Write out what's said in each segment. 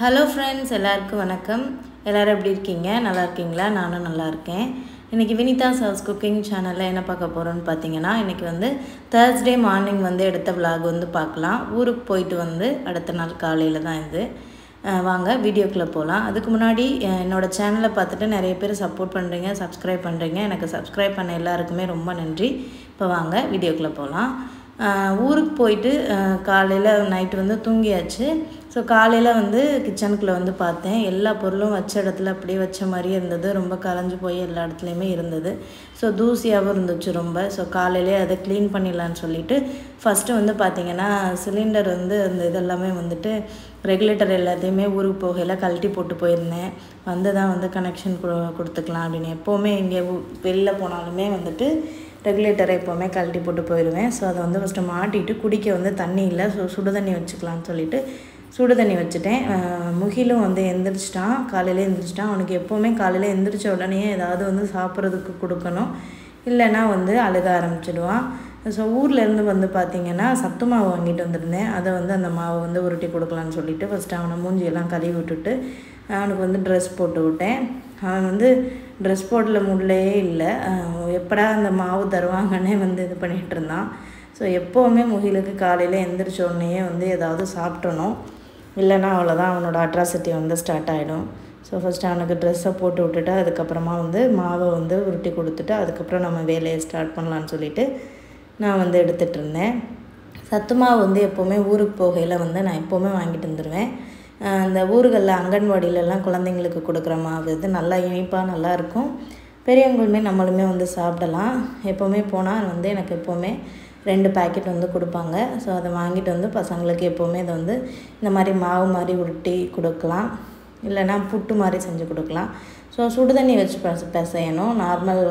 hello friends எல்லாருக்கும் வணக்கம் எல்லோரும் எப்படி இருக்கீங்க நல்லா இருக்கீங்களா நானும் நல்லா இருக்கேன் இன்றைக்கி வினிதா சர்ஸ் குக்கிங் சேனலில் என்ன பார்க்க போகிறோன்னு பார்த்தீங்கன்னா இன்றைக்கி வந்து தேர்ஸ்டே மார்னிங் வந்து எடுத்த vlog வந்து பார்க்கலாம் ஊருக்கு போயிட்டு வந்து அடுத்த நாள் காலையில் தான் இது அஹ் வாங்க வீடியோக்குள்ளே போகலாம் அதுக்கு முன்னாடி அஹ் என்னோட சேனலை பார்த்துட்டு நிறைய பேர் சப்போர்ட் பண்ணுறீங்க சப்ஸ்கிரைப் பண்ணுறீங்க எனக்கு சப்ஸ்கிரைப் பண்ண எல்லாருக்குமே ரொம்ப நன்றி இப்போ வாங்க வீடியோக்குள்ளே போகலாம் ஆஹ் ஊருக்கு போயிட்டு காலையில் நைட்டு வந்து தூங்கியாச்சு ஸோ காலையில் வந்து கிச்சனுக்குள்ளே வந்து பார்த்தேன் எல்லா பொருளும் வச்ச இடத்துல அப்படியே வச்ச மாதிரியே இருந்தது ரொம்ப கரைஞ்சு போய் எல்லா இடத்துலையுமே இருந்தது ஸோ தூசியாகவும் இருந்துச்சு ரொம்ப ஸோ காலையிலே அதை க்ளீன் பண்ணிடலான்னு சொல்லிட்டு ஃபஸ்ட்டு வந்து பார்த்திங்கன்னா சிலிண்டர் வந்து அந்த இதெல்லாமே வந்துட்டு ரெகுலேட்டர் எல்லாத்தையுமே ஊருக்கு போகையில் கழட்டி போட்டு போயிருந்தேன் வந்து தான் வந்து கனெக்ஷன் கொடுத்துக்கலாம் அப்படின்னு எப்போவுமே இங்கே வெளில போனாலுமே வந்துட்டு ரெகுலேட்டரை எப்போவுமே கழட்டி போட்டு போயிடுவேன் ஸோ அதை வந்து ஃபஸ்ட்டு மாட்டிட்டு குடிக்க வந்து தண்ணி இல்லை ஸோ சுடு தண்ணி வச்சுக்கலாம்னு சொல்லிட்டு சுடு தண்ணி வச்சுட்டேன் அஹ் முகிலும் வந்து எந்திரிச்சிட்டான் காலையில் எந்திரிச்சிட்டான் அவனுக்கு எப்போவுமே காலையில் எந்திரிச்ச உடனே ஏதாவது வந்து சாப்பிட்றதுக்கு கொடுக்கணும் இல்லைன்னா வந்து அழுக ஆரம்பிச்சிடுவான் ஸோ ஊர்லேருந்து வந்து பார்த்திங்கன்னா சத்து மாவு வாங்கிட்டு வந்திருந்தேன் அதை வந்து அந்த மாவை வந்து உருட்டி கொடுக்கலான்னு சொல்லிட்டு ஃபஸ்ட்டு அவனை மூஞ்சியெல்லாம் கழுவி விட்டுட்டு அவனுக்கு வந்து ட்ரெஸ் போட்டு விட்டேன் அவன் வந்து ட்ரெஸ் போடல முடியலையே இல்லை அஹ் எப்படா அந்த மாவு தருவாங்கன்னே வந்து இது பண்ணிகிட்டு இருந்தான் ஸோ எப்போவுமே முகிலுக்கு காலையில் எந்திரிச்ச உடனேயே வந்து ஏதாவது சாப்பிட்றணும் இல்லைன்னா அவ்வளோதான் அவனோட அட்ராசிட்டி வந்து ஸ்டார்ட் ஆகிடும் ஸோ ஃபஸ்ட்டு அவனுக்கு ட்ரெஸ்ஸை போட்டு விட்டுட்டு அதுக்கப்புறமா வந்து மாவை வந்து உருட்டி கொடுத்துட்டு அதுக்கப்புறம் நம்ம வேலையை ஸ்டார்ட் பண்ணலான்னு சொல்லிட்டு நான் வந்து எடுத்துகிட்டு இருந்தேன் சத்து மாவு வந்து எப்போவுமே ஊருக்கு போகையில் வந்து நான் எப்போவுமே வாங்கிட்டு வந்துடுவேன் அஹ் இந்த ஊர்களில் அங்கன்வாடியிலலாம் குழந்தைங்களுக்கு கொடுக்குற மாவு இது நல்லா இனிப்பாக நல்லாயிருக்கும் பெரியவங்களுமே நம்மளுமே வந்து சாப்பிடலாம் எப்போவுமே போனால் வந்து எனக்கு எப்போவுமே ரெண்டு பேக்கெட் வந்து கொடுப்பாங்க ஸோ அதை வாங்கிட்டு வந்து பசங்களுக்கு எப்போவுமே இதை வந்து இந்த மாதிரி மாவு மாதிரி உருட்டி கொடுக்கலாம் இல்லைன்னா புட்டு மாதிரி செஞ்சு கொடுக்கலாம் ஸோ சுடு தண்ணி வச்சு பச பிசையணும் நார்மல்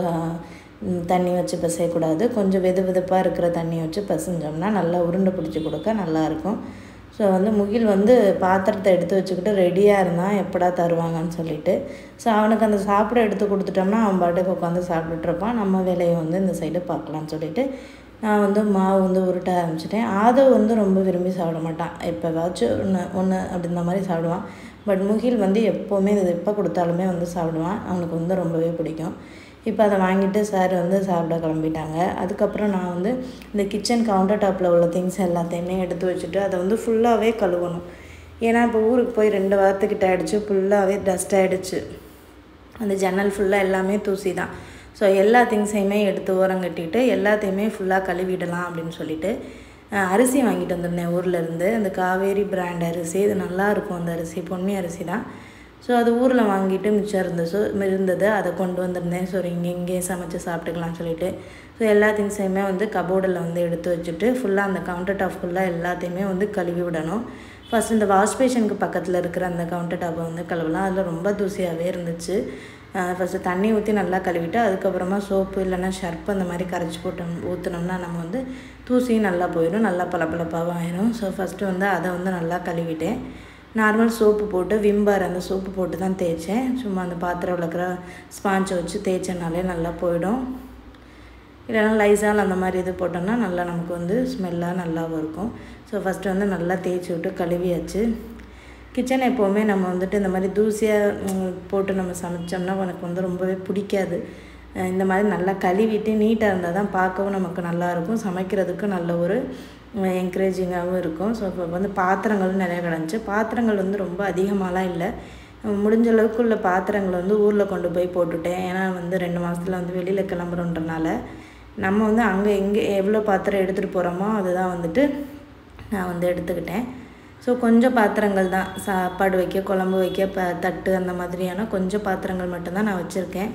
தண்ணி வச்சு பிசையக்கூடாது கொஞ்சம் வெது வெதுப்பாக இருக்கிற தண்ணி வச்சு பிசைஞ்சோம்னா நல்லா உருண்டை பிடிச்சி கொடுக்க நல்லாயிருக்கும் ஸோ வந்து முகில் வந்து பாத்திரத்தை எடுத்து வச்சுக்கிட்டு ரெடியாக இருந்தான் எப்படா தருவாங்கன்னு சொல்லிட்டு ஸோ அவனுக்கு அந்த சாப்பிட எடுத்து கொடுத்துட்டோம்னா அவன் பாட்டுக்கு உட்காந்து சாப்பிட்டுட்ருப்பான் நம்ம வேலையை வந்து இந்த சைடு பார்க்கலான்னு சொல்லிட்டு நான் வந்து மாவு வந்து உருட்ட ஆரம்பிச்சிட்டேன் ஆதவ் வந்து ரொம்ப விரும்பி சாப்பிட மாட்டான் எப்போவாச்சும் ஒன்று ஒன்று அப்படின்ற மாதிரி சாப்பிடுவான் பட் முகில் வந்து எப்போவுமே இது எப்போ கொடுத்தாலுமே வந்து சாப்பிடுவான் அவனுக்கு வந்து ரொம்பவே பிடிக்கும் இப்போ அதை வாங்கிட்டு சார் வந்து சாப்பிட கிளம்பிட்டாங்க அதுக்கப்புறம் நான் வந்து இந்த கிச்சன் கவுண்டர் டாப்பில் உள்ள திங்ஸ் எல்லாத்தையுமே எடுத்து வச்சுட்டு அதை வந்து ஃபுல்லாகவே கழுவணும் ஏன்னா இப்போ ஊருக்கு போய் ரெண்டு வாரத்துக்கிட்ட ஆகிடுச்சு ஃபுல்லாகவே டஸ்ட் ஆகிடுச்சு அந்த ஜன்னல் ஃபுல்லாக எல்லாமே தூசி தான் ஸோ எல்லா திங்ஸையுமே எடுத்து ஓரம் கட்டிட்டு எல்லாத்தையுமே ஃபுல்லாக கழுவிடலாம் அப்படின்னு சொல்லிட்டு அஹ், அரிசி வாங்கிட்டு வந்திருந்தேன் ஊர்லேருந்து அந்த காவேரி பிராண்ட் அரிசி இது நல்லா இருக்கும் அந்த அரிசி பொன்னி அரிசி தான் ஸோ அது ஊரில் வாங்கிட்டு மிச்சம் இருந்தது ஸோ இருந்தது அதை கொண்டு வந்திருந்தேன் ஸோ இங்கே இங்கேயே சமைச்சு சாப்பிட்டுக்கலாம்னு சொல்லிட்டு ஸோ எல்லா திங்ஸையுமே வந்து கபோர்டில் வந்து எடுத்து வச்சுட்டு ஃபுல்லாக அந்த கவுண்டர் டாப் ஃபுல்லாக எல்லாத்தையுமே வந்து கழுவி விடணும் ஃபஸ்ட் இந்த வாஷ் பேஷனுக்கு பக்கத்தில் இருக்கிற அந்த கவுண்டர் டாப்பை வந்து கழுவலாம் அதில் ரொம்ப தூசியாகவே இருந்துச்சு ஃபஸ்ட்டு தண்ணி ஊற்றி நல்லா கழுவிட்டு அதுக்கப்புறமா சோப்பு இல்லைன்னா ஷர்ப் அந்த மாதிரி கரைச்சி போட்டு ஊற்றினோம்னா நம்ம வந்து தூசியும் நல்லா போயிடும் நல்லா பளபளப்பாகவும் ஆயிரும் ஸோ ஃபஸ்ட்டு வந்து அதை வந்து நல்லா கழுவிட்டேன் நார்மல் சோப்பு போட்டு விம்பார் அந்த சோப்பு போட்டு தான் தேய்ச்சேன் சும்மா அந்த பாத்திரம் விளக்குற ஸ்பாஞ்சை வச்சு தேய்ச்சனாலே நல்லா போயிடும் இல்லைன்னா லைசால் அந்த மாதிரி இது போட்டோம்னா நல்லா நமக்கு வந்து ஸ்மெல்லாக நல்லாவும் இருக்கும் ஸோ ஃபஸ்ட்டு வந்து நல்லா தேய்ச்சி விட்டு கழுவியாச்சு கிச்சன் எப்போவுமே நம்ம வந்துட்டு இந்த மாதிரி தூசியாக ம், போட்டு நம்ம சமைச்சோம்னா எனக்கு வந்து ரொம்பவே பிடிக்காது அஹ் இந்த மாதிரி நல்லா கழுவிட்டு நீட்டாக இருந்தால் தான் பார்க்கவும் நமக்கு நல்லாயிருக்கும் சமைக்கிறதுக்கும் நல்ல ஒரு என்கரேஜிங்காகவும் இருக்கும் ஸோ இப்போ வந்து பாத்திரங்களும் நிறையா கிடந்துச்சு பாத்திரங்கள் வந்து ரொம்ப அதிகமாகலாம் இல்லை முடிஞ்ச அளவுக்கு உள்ள பாத்திரங்களை வந்து ஊரில் கொண்டு போய் போட்டுட்டேன் ஏன்னா வந்து ரெண்டு மாதத்தில் வந்து வெளியில் கிளம்புறோன்றனால நம்ம வந்து அங்கே எங்கே எவ்வளோ பாத்திரம் எடுத்துகிட்டு போகிறோமோ அதுதான் வந்துட்டு நான் வந்து எடுத்துக்கிட்டேன் ஸோ கொஞ்சம் பாத்திரங்கள் தான் சாப்பாடு வைக்க குழம்பு வைக்க ப தட்டு அந்த மாதிரியான கொஞ்சம் பாத்திரங்கள் மட்டும்தான் நான் வச்சுருக்கேன்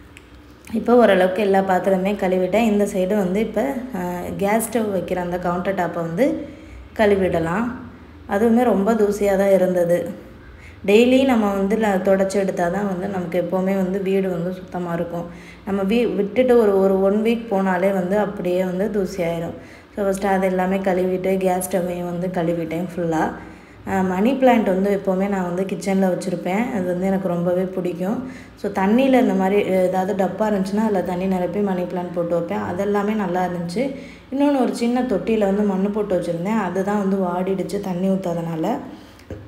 இப்போ ஓரளவுக்கு எல்லா பாத்திரமே கழுவிட்டேன் இந்த சைடு வந்து இப்போ கேஸ் ஸ்டவ் வைக்கிற அந்த கவுண்டர் டாப்பை வந்து கழுவிடலாம் அதுவுமே ரொம்ப தூசியாக தான் இருந்தது டெய்லி நம்ம வந்து ல- தொடச்சி எடுத்தால் தான் வந்து நமக்கு எப்போவுமே வந்து வீடு வந்து சுத்தமாக இருக்கும் நம்ம வீ விட்டுட்டு ஒரு ஒரு ஒன் வீக் போனாலே வந்து அப்படியே வந்து தூசி ஆயிரும் ஸோ ஃபஸ்ட்டு அது எல்லாமே கழுவிட்டு கேஸ் ஸ்டவ்வையும் வந்து கழுவிட்டேன் ஃபுல்லாக மணி பிளான்ட் வந்து எப்போவுமே நான் வந்து கிச்சனில் வச்சுருப்பேன் அது வந்து எனக்கு ரொம்பவே பிடிக்கும் ஸோ தண்ணியில் இந்த மாதிரி ஏதாவது டப்பா இருந்துச்சுன்னா அதில் தண்ணி நிரப்பி மணி பிளான்ட் போட்டு வைப்பேன் அதெல்லாமே நல்லா இருந்துச்சு இன்னொன்று ஒரு சின்ன தொட்டியில் வந்து மண் போட்டு வச்சுருந்தேன் அதுதான் வந்து வாடிடுச்சு தண்ணி ஊற்றாதனால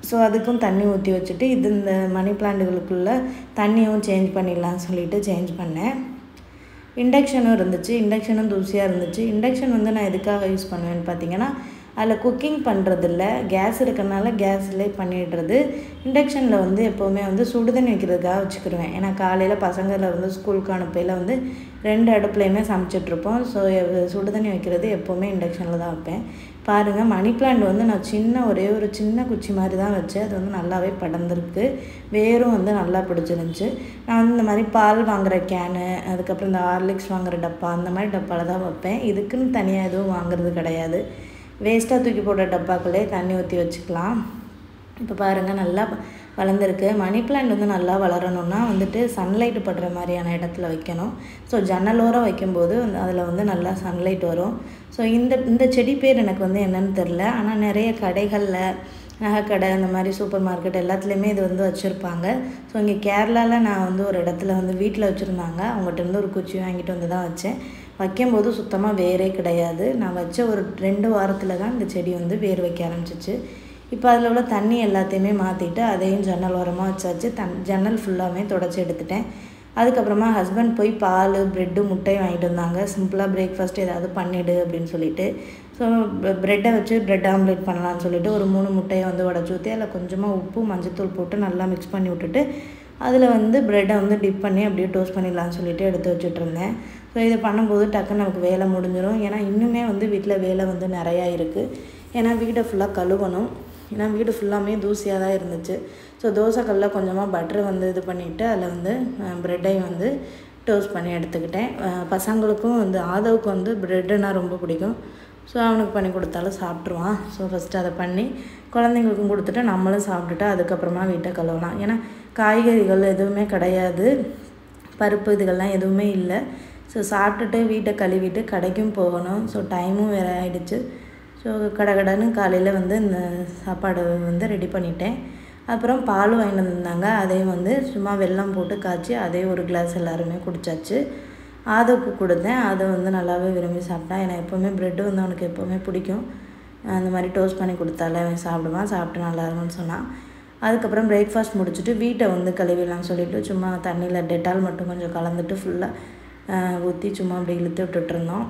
ஸோ அதுக்கும் தண்ணி ஊற்றி வச்சுட்டு இது இந்த மணி பிளான்ட்டுகளுக்குள்ளே தண்ணியும் சேஞ்ச் பண்ணிடலாம்னு சொல்லிட்டு சேஞ்ச் பண்ணேன் இண்டக்ஷனும் இருந்துச்சு இண்டக்ஷனும் தூசியாக இருந்துச்சு இண்டக்ஷன் வந்து நான் எதுக்காக யூஸ் பண்ணுவேன்னு பார்த்தீங்கன்னா அதில் குக்கிங் பண்ணுறதில்ல கேஸ் இருக்கறனால கேஸ்லேயே பண்ணிடுறது இண்டக்ஷனில் வந்து எப்போவுமே வந்து சுடுதண்ணி வைக்கிறதுக்காக வச்சுக்கிடுவேன் ஏன்னா காலையில் பசங்களை வந்து ஸ்கூலுக்கு அனுப்பையில் வந்து ரெண்டு அடுப்புலையுமே சமைச்சிட்ருப்போம் ஸோ சுடுதண்ணி வைக்கிறது எப்போவுமே இண்டக்ஷனில் தான் வைப்பேன் பாருங்கள் மணி பிளான்ட் வந்து நான் சின்ன ஒரே ஒரு சின்ன குச்சி மாதிரி தான் வச்சேன் அது வந்து நல்லாவே படர்ந்துருக்கு வேரும் வந்து நல்லா பிடிச்சிருந்துச்சு நான் வந்து இந்த மாதிரி பால் வாங்குகிற கேனு அதுக்கப்புறம் இந்த ஹார்லிக்ஸ் வாங்குகிற டப்பா அந்த மாதிரி டப்பாவில் தான் வைப்பேன் இதுக்குன்னு தனியாக எதுவும் வாங்குறது கிடையாது வேஸ்ட்டாக தூக்கி போட்ட டப்பாக்களே தண்ணி ஊற்றி வச்சுக்கலாம் இப்போ பாருங்கள் நல்லா வளர்ந்துருக்கு மணி பிளான்ட் வந்து நல்லா வளரணும்னா வந்துட்டு சன்லைட் படுற மாதிரியான இடத்துல வைக்கணும் ஸோ ஜன்னலோரம் வைக்கும்போது அதில் வந்து நல்லா சன்லைட் வரும் ஸோ இந்த இந்த செடி பேர் எனக்கு வந்து என்னன்னு தெரில ஆனால் நிறைய கடைகளில் நகைக்கடை அந்த மாதிரி சூப்பர் மார்க்கெட் எல்லாத்துலேயுமே இது வந்து வச்சுருப்பாங்க ஸோ இங்கே கேரளாவில் நான் வந்து ஒரு இடத்துல வந்து வீட்டில் வச்சுருந்தாங்க அவங்ககிட்ட இருந்து ஒரு குச்சி வாங்கிட்டு வந்து தான் வச்சேன் வைக்கும்போது சுத்தமாக வேரே கிடையாது நான் வச்ச ஒரு ரெண்டு வாரத்தில் தான் இந்த செடி வந்து வேர் வைக்க ஆரம்பிச்சிச்சு இப்போ அதில் உள்ள தண்ணி எல்லாத்தையுமே மாற்றிட்டு அதையும் ஜன்னல் ஓரமாக வச்சாச்சு தன் ஜன்னல் ஃபுல்லாமே தொடச்சி எடுத்துட்டேன் அதுக்கப்புறமா ஹஸ்பண்ட் போய் பால் ப்ரெட்டு முட்டை வாங்கிட்டு வந்தாங்க சிம்பிளாக பிரேக்ஃபாஸ்ட் ஏதாவது பண்ணிவிடு அப்படின்னு சொல்லிட்டு ஸோ ப்ரெட்டை வச்சு ப்ரெட் ஆம்லேட் பண்ணலான்னு சொல்லிட்டு ஒரு மூணு முட்டையை வந்து உடச்சி ஊற்றி அதில் கொஞ்சமாக உப்பு மஞ்சத்தூள் போட்டு நல்லா மிக்ஸ் பண்ணி விட்டுட்டு அதில் வந்து ப்ரெட்டை வந்து டிப் பண்ணி அப்படியே டோஸ்ட் பண்ணிடலான்னு சொல்லிட்டு எடுத்து வச்சுட்டு இருந்தேன் ஸோ இது பண்ணும்போது டக்குன்னு நமக்கு வேலை முடிஞ்சிடும் ஏன்னா இன்னுமே வந்து வீட்டில் வேலை வந்து நிறையா இருக்குது ஏன்னா வீடை ஃபுல்லாக கழுவணும் ஏன்னா வீடு ஃபுல்லாமே தூசியாக தான் இருந்துச்சு ஸோ தோசைக்கல்லில் கொஞ்சமாக பட்டர் வந்து இது பண்ணிவிட்டு அதில் வந்து ப்ரெட்டையும் வந்து டோஸ்ட் பண்ணி எடுத்துக்கிட்டேன் பசங்களுக்கும் வந்து ஆதவுக்கு வந்து ப்ரெட்டுனா ரொம்ப பிடிக்கும் ஸோ அவனுக்கு பண்ணி கொடுத்தாலும் சாப்பிட்ருவான் ஸோ ஃபஸ்ட்டு அதை பண்ணி குழந்தைங்களுக்கும் கொடுத்துட்டு நம்மளும் சாப்பிட்டுட்டு அதுக்கப்புறமா வீட்டை கழுவலாம் ஏன்னா காய்கறிகள் எதுவுமே கிடையாது பருப்பு இதுகள்லாம் எதுவுமே இல்லை ஸோ சாப்பிட்டுட்டு வீட்டை கழுவிட்டு கடைக்கும் போகணும் ஸோ டைமும் வேறு ஆகிடுச்சு ஸோ கடை கடைன்னு காலையில் வந்து இந்த சாப்பாடு வந்து ரெடி பண்ணிட்டேன் அப்புறம் பால் வாங்கிட்டு வந்திருந்தாங்க அதையும் வந்து சும்மா வெல்லம் போட்டு காய்ச்சி அதே ஒரு கிளாஸ் எல்லாருமே குடித்தாச்சு ஆதவுக்கு கொடுத்தேன் அதை வந்து நல்லாவே விரும்பி சாப்பிட்டான் ஏன்னா எப்போவுமே ப்ரெட்டு வந்து அவனுக்கு எப்போவுமே பிடிக்கும் அந்த மாதிரி டோஸ்ட் பண்ணி கொடுத்தாலே அவன் சாப்பிடுவான் சாப்பிட்டு நல்லா இருக்கும்னு சொன்னான் அதுக்கப்புறம் பிரேக்ஃபாஸ்ட் முடிச்சுட்டு வீட்டை வந்து கழுவிடலாம்னு சொல்லிட்டு சும்மா தண்ணியில் டெட்டால் மட்டும் கொஞ்சம் கலந்துட்டு ஃபுல்லாக ஊற்றி சும்மா அப்படி இழுத்து விட்டுட்ருந்தோம்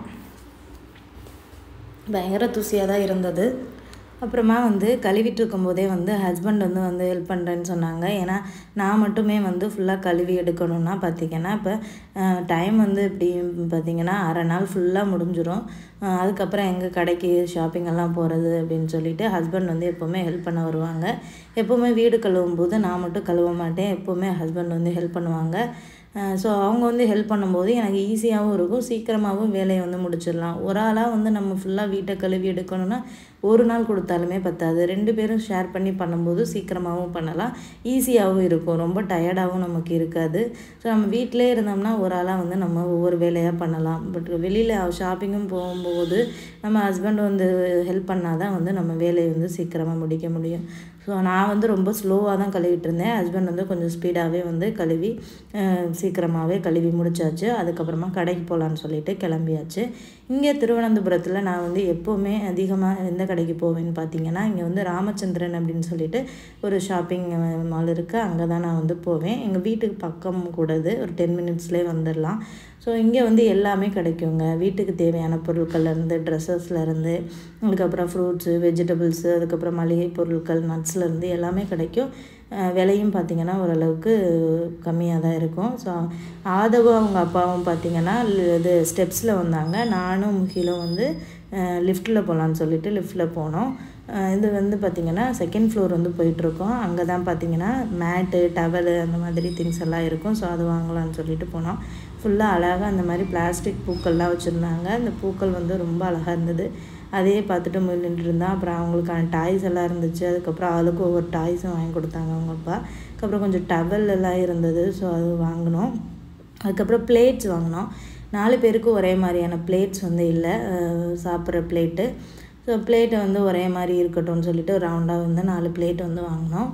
பயங்கர தூசியாக தான் இருந்தது அப்புறமா வந்து கழுவிட்டு இருக்கும்போதே வந்து ஹஸ்பண்ட் வந்து வந்து ஹெல்ப் பண்ணுறேன்னு சொன்னாங்க ஏன்னா நான் மட்டுமே வந்து ஃபுல்லாக கழுவி எடுக்கணும்னா பார்த்திங்கன்னா இப்போ டைம் வந்து இப்படி பார்த்திங்கன்னா அரை நாள் ஃபுல்லாக முடிஞ்சிடும் அதுக்கப்புறம் எங்கள் கடைக்கு ஷாப்பிங் எல்லாம் போகிறது அப்படின்னு சொல்லிட்டு ஹஸ்பண்ட் வந்து எப்போவுமே ஹெல்ப் பண்ண வருவாங்க எப்போவுமே வீடு கழுவும் போது நான் மட்டும் கழுவ மாட்டேன் எப்போவுமே ஹஸ்பண்ட் வந்து ஹெல்ப் பண்ணுவாங்க ஸோ அவங்க வந்து ஹெல்ப் பண்ணும்போது எனக்கு ஈஸியாகவும் இருக்கும் சீக்கிரமாகவும் வேலையை வந்து முடிச்சிடலாம் ஒரு ஆளாக வந்து நம்ம ஃபுல்லாக வீட்டை கழுவி எடுக்கணும்னா ஒரு நாள் கொடுத்தாலுமே பத்தாது ரெண்டு பேரும் ஷேர் பண்ணி பண்ணும்போது சீக்கிரமாகவும் பண்ணலாம் ஈஸியாகவும் இருக்கும் ரொம்ப டயர்டாகவும் நமக்கு இருக்காது ஸோ நம்ம வீட்டிலே இருந்தோம்னா ஒரு ஆளாக வந்து நம்ம ஒவ்வொரு வேலையாக பண்ணலாம் பட் வெளியில் ஷாப்பிங்கும் போகும்போது நம்ம ஹஸ்பண்ட் வந்து ஹெல்ப் பண்ணால் தான் வந்து நம்ம வேலையை வந்து சீக்கிரமாக முடிக்க முடியும் ஸோ நான் வந்து ரொம்ப ஸ்லோவாக தான் கழுவிட்டு இருந்தேன் ஹஸ்பண்ட் வந்து கொஞ்சம் ஸ்பீடாகவே வந்து கழுவி சீக்கிரமாகவே கழுவி முடிச்சாச்சு அதுக்கப்புறமா கடைக்கு போகலான்னு சொல்லிட்டு கிளம்பியாச்சு இங்கே திருவனந்தபுரத்தில் நான் வந்து எப்போவுமே அதிகமாக எந்த கடைக்கு போவேன்னு பார்த்தீங்கன்னா இங்கே வந்து ராமச்சந்திரன் அப்படின்னு சொல்லிட்டு ஒரு ஷாப்பிங் மால் இருக்குது அங்கே தான் நான் வந்து போவேன் எங்கள் வீட்டுக்கு பக்கம் கூடது ஒரு டென் மினிட்ஸ்லேயே வந்துடலாம் ஸோ இங்கே வந்து எல்லாமே கிடைக்குங்க வீட்டுக்கு தேவையான பொருட்கள்லேருந்து ட்ரெஸ்ஸஸ்லேருந்து அதுக்கப்புறம் ஃப்ரூட்ஸு வெஜிடபிள்ஸு அதுக்கப்புறம் மளிகை பொருட்கள் நட்ஸ்லேருந்து எல்லாமே கிடைக்கும் விலையும் பார்த்திங்கன்னா ஓரளவுக்கு கம்மியாக தான் இருக்கும் ஸோ ஆதவும் அவங்க அப்பாவும் பார்த்திங்கன்னா இது ஸ்டெப்ஸில் வந்தாங்க நானும் முகிலும் வந்து லிஃப்ட்டில் போகலான்னு சொல்லிட்டு லிஃப்ட்டில் போனோம் இது வந்து பார்த்திங்கன்னா செகண்ட் ஃப்ளோர் வந்து போயிட்டுருக்கோம் அங்கே தான் பார்த்திங்கன்னா மேட்டு டவலு அந்த மாதிரி திங்ஸ் எல்லாம் இருக்கும் ஸோ அது வாங்கலாம்னு சொல்லிட்டு போனோம் ஃபுல்லாக அழகாக அந்த மாதிரி பிளாஸ்டிக் பூக்கள்லாம் வச்சுருந்தாங்க அந்த பூக்கள் வந்து ரொம்ப அழகாக இருந்தது அதையே பார்த்துட்டு நின்றுட்டு இருந்தான் அப்புறம் அவங்களுக்கான டாய்ஸ் எல்லாம் இருந்துச்சு அதுக்கப்புறம் ஆளுக்கு ஒவ்வொரு டாய்ஸும் வாங்கி கொடுத்தாங்க அவங்க அப்பா அதுக்கப்புறம் கொஞ்சம் டவல் எல்லாம் இருந்தது ஸோ அது வாங்கினோம் அதுக்கப்புறம் பிளேட்ஸ் வாங்கினோம் நாலு பேருக்கு ஒரே மாதிரியான பிளேட்ஸ் வந்து இல்லை சாப்பிட்ற பிளேட்டு ஸோ பிளேட்டை வந்து ஒரே மாதிரி இருக்கட்டும்னு சொல்லிட்டு ரவுண்டாக வந்து நாலு பிளேட் வந்து வாங்கினோம்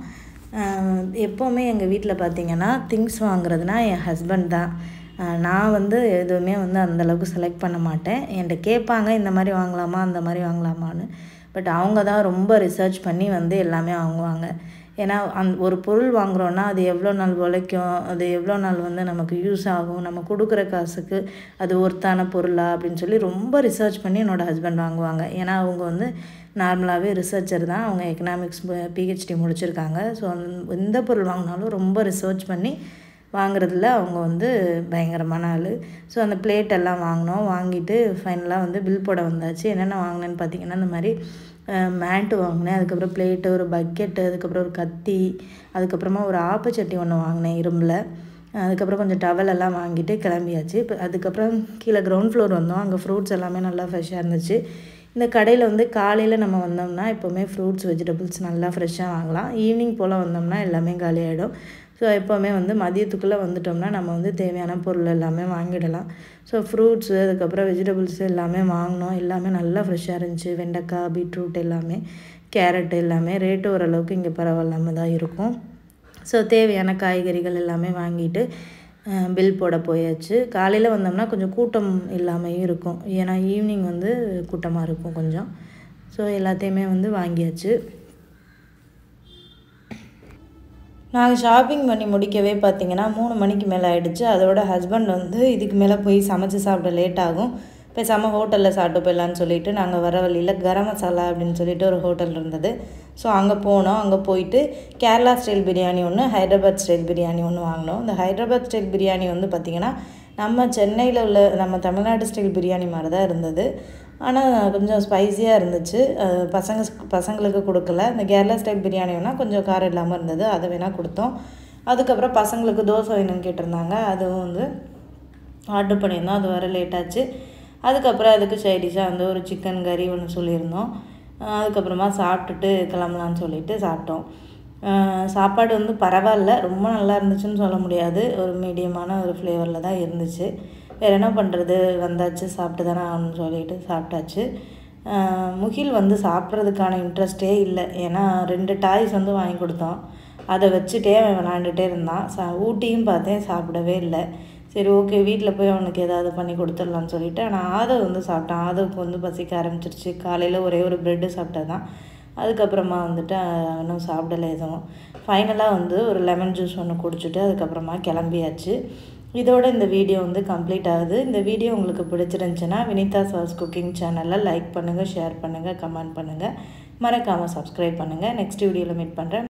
எப்போவுமே எங்கள் வீட்டில் பார்த்திங்கன்னா திங்ஸ் வாங்குறதுனா என் ஹஸ்பண்ட் தான் நான் வந்து எதுவுமே வந்து அந்தளவுக்கு செலக்ட் பண்ண மாட்டேன் என்கிட்ட கேட்பாங்க இந்த மாதிரி வாங்கலாமா அந்த மாதிரி வாங்கலாமான்னு பட் அவங்க தான் ரொம்ப ரிசர்ச் பண்ணி வந்து எல்லாமே வாங்குவாங்க ஏன்னா அந் ஒரு பொருள் வாங்குகிறோன்னா அது எவ்வளோ நாள் உழைக்கும் அது எவ்வளோ நாள் வந்து நமக்கு யூஸ் ஆகும் நம்ம கொடுக்குற காசுக்கு அது ஒர்த்தான பொருளா அப்படின்னு சொல்லி ரொம்ப ரிசர்ச் பண்ணி என்னோடய ஹஸ்பண்ட் வாங்குவாங்க ஏன்னா அவங்க வந்து நார்மலாகவே ரிசர்ச்சர் தான் அவங்க எக்கனாமிக்ஸ் பிஹெச்டி முடிச்சிருக்காங்க ஸோ எந்த பொருள் வாங்கினாலும் ரொம்ப ரிசர்ச் பண்ணி வாங்குறதுல அவங்க வந்து பயங்கரமான ஆள் ஸோ அந்த பிளேட் எல்லாம் வாங்கினோம் வாங்கிட்டு ஃபைனலாக வந்து பில் போட வந்தாச்சு என்னென்ன வாங்கினேன்னு பார்த்தீங்கன்னா இந்த மாதிரி மேட்டு வாங்கினேன் அதுக்கப்புறம் பிளேட்டு ஒரு பக்கெட்டு அதுக்கப்புறம் ஒரு கத்தி அதுக்கப்புறமா ஒரு ஆப்பச்சட்டி ஒன்று வாங்கினேன் இரும்பில் அதுக்கப்புறம் கொஞ்சம் டவல் எல்லாம் வாங்கிட்டு கிளம்பியாச்சு இப்போ அதுக்கப்புறம் கீழே கிரவுண்ட் ஃப்ளோர் வந்தோம் அங்கே ஃப்ரூட்ஸ் எல்லாமே நல்லா ஃப்ரெஷ்ஷாக இருந்துச்சு இந்த கடையில் வந்து காலையில் நம்ம வந்தோம்னா எப்போவுமே ஃப்ரூட்ஸ் வெஜிடபிள்ஸ் நல்லா ஃப்ரெஷ்ஷாக வாங்கலாம் ஈவினிங் போல் வந்தோம்னா எல்லாமே காலியாகிடும் ஸோ எப்போவுமே வந்து மதியத்துக்குள்ளே வந்துட்டோம்னா நம்ம வந்து தேவையான பொருள் எல்லாமே வாங்கிடலாம் ஸோ ஃப்ரூட்ஸு அதுக்கப்புறம் வெஜிடபிள்ஸ் எல்லாமே வாங்கினோம் எல்லாமே நல்லா ஃப்ரெஷ்ஷாக இருந்துச்சு வெண்டைக்காய் பீட்ரூட் எல்லாமே கேரட் எல்லாமே ரேட்டு ஓரளவுக்கு இங்கே பரவாயில்லாமல் தான் இருக்கும் ஸோ தேவையான காய்கறிகள் எல்லாமே வாங்கிட்டு பில் போட போயாச்சு காலையில் வந்தோம்னா கொஞ்சம் கூட்டம் இல்லாமையும் இருக்கும் ஏன்னா ஈவினிங் வந்து கூட்டமாக இருக்கும் கொஞ்சம் ஸோ எல்லாத்தையுமே வந்து வாங்கியாச்சு நாங்கள் ஷாப்பிங் பண்ணி முடிக்கவே பார்த்தீங்கன்னா மூணு மணிக்கு மேலே ஆகிடுச்சு அதோட ஹஸ்பண்ட் வந்து இதுக்கு மேலே போய் சமைச்சு சாப்பிட லேட் ஆகும் பேசாமல் ஹோட்டலில் சாப்பிட்டு போயிடலான்னு சொல்லிட்டு நாங்கள் வர வழியில் கரம் மசாலா அப்படின்னு சொல்லிட்டு ஒரு ஹோட்டல் இருந்தது ஸோ அங்கே போனோம் அங்கே போயிட்டு கேரளா ஸ்டைல் பிரியாணி ஒன்று ஹைதராபாத் ஸ்டைல் பிரியாணி ஒன்று வாங்கினோம் இந்த ஹைதராபாத் ஸ்டைல் பிரியாணி வந்து பார்த்திங்கன்னா நம்ம சென்னையில் உள்ள நம்ம தமிழ்நாடு ஸ்டைல் பிரியாணி மாதிரி தான் இருந்தது ஆனால் கொஞ்சம் ஸ்பைஸியாக இருந்துச்சு பசங்க பசங்களுக்கு கொடுக்கல இந்த கேரளா ஸ்டைல் பிரியாணி வேணால் கொஞ்சம் காரம் இல்லாமல் இருந்தது அதை வேணால் கொடுத்தோம் அதுக்கப்புறம் பசங்களுக்கு தோசை வேணும்னு கேட்டிருந்தாங்க அதுவும் வந்து ஆர்டர் பண்ணியிருந்தோம் அது வர லேட்டாச்சு அதுக்கப்புறம் அதுக்கு சைடிஷாக வந்து ஒரு சிக்கன் கறி ஒன்று சொல்லியிருந்தோம் அதுக்கப்புறமா சாப்பிட்டுட்டு கிளம்பலான்னு சொல்லிட்டு சாப்பிட்டோம் சாப்பாடு வந்து பரவாயில்ல ரொம்ப நல்லா இருந்துச்சுன்னு சொல்ல முடியாது ஒரு மீடியமான ஒரு ஃப்ளேவரில் தான் இருந்துச்சு வேறு என்ன பண்ணுறது வந்தாச்சு சாப்பிட்டு தானே ஆகணும்னு சொல்லிட்டு சாப்பிட்டாச்சு முகில் வந்து சாப்பிட்றதுக்கான இன்ட்ரெஸ்ட்டே இல்லை ஏன்னா ரெண்டு டாய்ஸ் வந்து வாங்கி கொடுத்தோம் அதை வச்சுட்டே அவன் விளாண்டுட்டே இருந்தான் சா ஊட்டியும் பார்த்தேன் சாப்பிடவே இல்லை சரி ஓகே வீட்டில் போய் அவனுக்கு ஏதாவது பண்ணி கொடுத்துடலான்னு சொல்லிட்டு ஆனால் ஆதவ் வந்து சாப்பிட்டான் ஆதவுக்கு வந்து பசிக்க ஆரம்பிச்சிருச்சு காலையில் ஒரே ஒரு ப்ரெட்டு சாப்பிட்டா தான் அதுக்கப்புறமா வந்துட்டு அவனும் சாப்பிடல எதுவும் ஃபைனலாக வந்து ஒரு லெமன் ஜூஸ் ஒன்று குடிச்சிட்டு அதுக்கப்புறமா கிளம்பியாச்சு இதோட இந்த வீடியோ வந்து கம்ப்ளீட் ஆகுது இந்த வீடியோ உங்களுக்கு பிடிச்சிருந்துச்சுன்னா வினிதா சாஸ் குக்கிங் சேனலில் லைக் பண்ணுங்கள் ஷேர் பண்ணுங்கள் கமெண்ட் பண்ணுங்கள் மறக்காமல் சப்ஸ்கிரைப் பண்ணுங்கள் நெக்ஸ்ட் வீடியோவில் மீட் பண்ணுறேன்